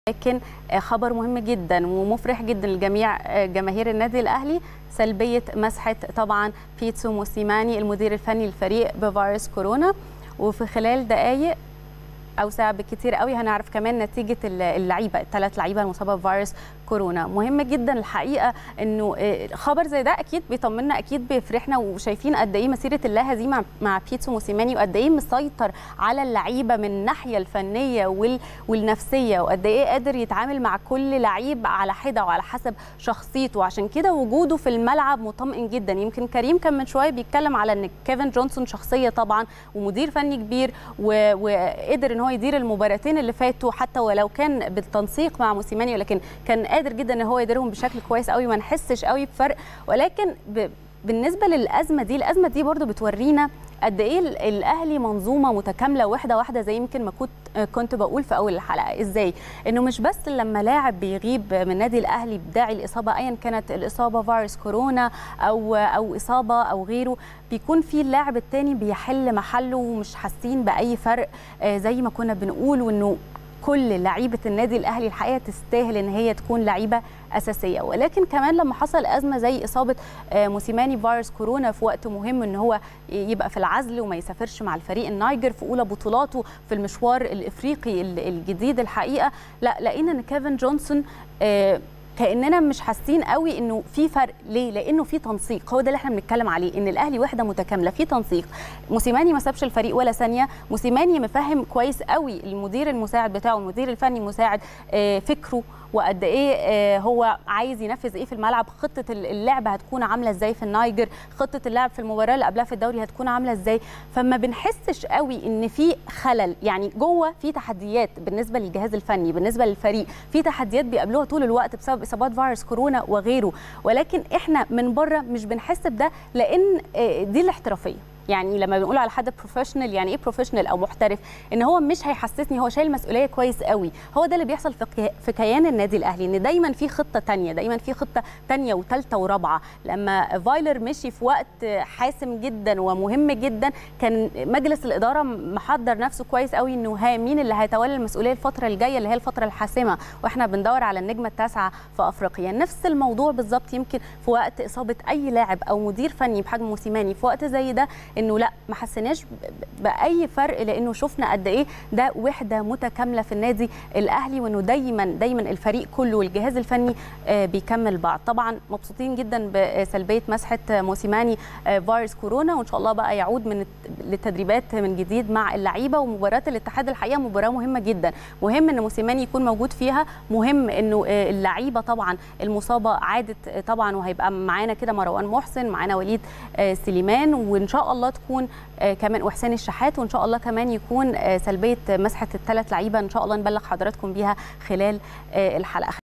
لكن خبر مهم جدا ومفرح جدا لجميع جماهير النادي الاهلي سلبيه مسحه طبعا بيتسو موسيماني المدير الفني للفريق بفيروس كورونا وفي خلال دقائق او ساعه بالكثير قوي هنعرف كمان نتيجه اللعيبه الثلاث لعيبه المصابه بفيروس كورونا مهم جدا الحقيقه انه خبر زي ده اكيد بيطمنا اكيد بيفرحنا وشايفين قد ايه مسيره الله هزيمه مع بيتسو موسيماني وقد ايه مسيطر على اللعيبه من الناحيه الفنيه وال... والنفسيه وقد ايه قادر يتعامل مع كل لعيب على حده وعلى حسب شخصيته عشان كده وجوده في الملعب مطمئن جدا يمكن كريم كان من شويه بيتكلم على ان كيفن جونسون شخصيه طبعا ومدير فني كبير و... وقدر ان هو يدير المباراتين اللي فاتوا حتى ولو كان بالتنسيق مع موسيماني ولكن كان قادر جدا ان هو يديرهم بشكل كويس قوي ما نحسش قوي بفرق ولكن ب... بالنسبه للازمه دي الازمه دي برضو بتورينا قد ايه الاهلي منظومه متكامله واحده واحده زي يمكن ما كنت كنت بقول في اول الحلقه ازاي انه مش بس لما لاعب بيغيب من نادي الاهلي بداعي الاصابه ايا كانت الاصابه فيروس كورونا او او اصابه او غيره بيكون في اللاعب الثاني بيحل محله ومش حاسين باي فرق زي ما كنا بنقول وانه كل لعيبه النادي الاهلي الحقيقه تستاهل ان هي تكون لعيبه اساسيه ولكن كمان لما حصل ازمه زي اصابه موسيماني فيروس كورونا في وقت مهم ان هو يبقى في العزل وما يسافرش مع الفريق النايجر في اولى بطولاته في المشوار الافريقي الجديد الحقيقه لا لقينا ان كيفن جونسون كاننا مش حاسين قوي انه في فرق ليه لانه في تنسيق هو ده اللي احنا بنتكلم عليه ان الاهلي وحده متكامله في تنسيق موسيماني ما سابش الفريق ولا ثانيه موسيماني مفهم كويس قوي المدير المساعد بتاعه المدير الفني المساعد فكره وقد ايه هو عايز ينفذ ايه في الملعب خطه اللعب هتكون عامله ازاي في النايجر خطه اللعب في المباراه اللي قبلها في الدوري هتكون عامله ازاي فما بنحسش قوي ان في خلل يعني جوه في تحديات بالنسبه للجهاز الفني بالنسبه للفريق في تحديات بيقابلوها طول الوقت بسبب اصابات فيروس كورونا وغيره ولكن احنا من بره مش بنحس بده لان دي الاحترافيه يعني لما بنقول على حد بروفيشنال يعني ايه بروفيشنال او محترف ان هو مش هيحسسني هو شايل مسؤوليه كويس قوي هو ده اللي بيحصل في في كيان النادي الاهلي ان دايما في خطه تانية دايما في خطه تانية وثالثه ورابعه لما فايلر مشي في وقت حاسم جدا ومهم جدا كان مجلس الاداره محضر نفسه كويس قوي انه ها مين اللي هيتولى المسؤوليه الفتره الجايه اللي هي الفتره الحاسمه واحنا بندور على النجمه التاسعه في افريقيا نفس الموضوع بالظبط يمكن في وقت اصابه اي لاعب او مدير فني بحجم موسيماني في وقت زي ده انه لا ما حسيناش باي فرق لانه شفنا قد ايه ده وحده متكامله في النادي الاهلي وانه دايما دايما الفريق كله والجهاز الفني بيكمل بعض طبعا مبسوطين جدا بسلبيه مسحه موسيماني فيروس كورونا وان شاء الله بقى يعود من للتدريبات من جديد مع اللعيبه ومباراه الاتحاد الحقيقه مباراه مهمه جدا مهم ان موسيماني يكون موجود فيها مهم انه اللعيبه طبعا المصابه عادت طبعا وهيبقى معانا كده مروان محسن معانا وليد سليمان وان شاء الله تكون كمان وحسين الشحات وان شاء الله كمان يكون سلبيه مسحه الثلاث لعيبه ان شاء الله نبلغ حضراتكم بيها خلال الحلقه